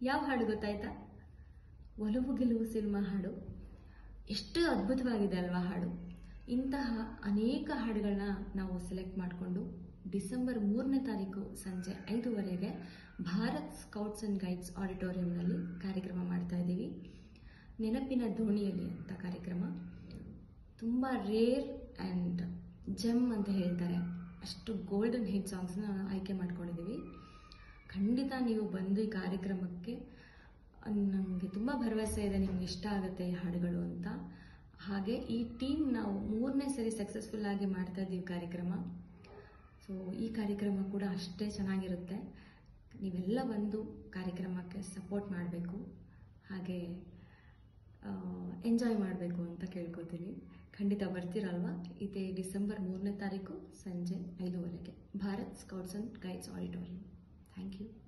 ಯಾವ ಹಾಡು ಗೊತ್ತಾಯ್ತಾ ಒಲವು ಗೆಲುವು ಸಿನಿಮಾ ಹಾಡು ಎಷ್ಟು ಅದ್ಭುತವಾಗಿದೆ ಅಲ್ವಾ ಹಾಡು ಇಂತಹ ಅನೇಕ ಹಾಡುಗಳನ್ನ ನಾವು ಸೆಲೆಕ್ಟ್ ಮಾಡಿಕೊಂಡು ಡಿಸೆಂಬರ್ ಮೂರನೇ ತಾರೀಕು ಸಂಜೆ ಐದುವರೆಗೆ ಭಾರತ್ ಸ್ಕೌಟ್ಸ್ ಆ್ಯಂಡ್ ಗೈಡ್ಸ್ ಆಡಿಟೋರಿಯಂನಲ್ಲಿ ಕಾರ್ಯಕ್ರಮ ಮಾಡ್ತಾ ಇದ್ದೀವಿ ನೆನಪಿನ ದೋಣಿಯಲ್ಲಿ ಅಂತ ಕಾರ್ಯಕ್ರಮ ತುಂಬ ರೇರ್ ಆ್ಯಂಡ್ ಜೆಮ್ ಅಂತ ಹೇಳ್ತಾರೆ ಅಷ್ಟು ಗೋಲ್ಡನ್ ಹಿಟ್ ಸಾಂಗ್ಸ್ನ ಆಯ್ಕೆ ಮಾಡ್ಕೊಂಡಿದ್ದೀವಿ ಖಂಡಿತ ನೀವು ಬಂದು ಈ ಕಾರ್ಯಕ್ರಮಕ್ಕೆ ನನಗೆ ತುಂಬ ಭರವಸೆ ಇದೆ ನಿಮ್ಗೆ ಇಷ್ಟ ಆಗುತ್ತೆ ಈ ಹಾಡುಗಳು ಅಂತ ಹಾಗೆ ಈ ಟೀಮ್ ನಾವು ಮೂರನೇ ಸರಿ ಸಕ್ಸಸ್ಫುಲ್ ಆಗಿ ಮಾಡ್ತಾ ಇದ್ದೀವಿ ಕಾರ್ಯಕ್ರಮ ಸೊ ಈ ಕಾರ್ಯಕ್ರಮ ಕೂಡ ಅಷ್ಟೇ ಚೆನ್ನಾಗಿರುತ್ತೆ ನೀವೆಲ್ಲ ಬಂದು ಕಾರ್ಯಕ್ರಮಕ್ಕೆ ಸಪೋರ್ಟ್ ಮಾಡಬೇಕು ಹಾಗೆ ಎಂಜಾಯ್ ಮಾಡಬೇಕು ಅಂತ ಕೇಳ್ಕೊತೀನಿ ಖಂಡಿತ ಬರ್ತೀರಲ್ವಾ ಇದೇ ಡಿಸೆಂಬರ್ ಮೂರನೇ ತಾರೀಕು ಸಂಜೆ ಐದುವರೆಗೆ Bharat scouts and guides auditorium thank you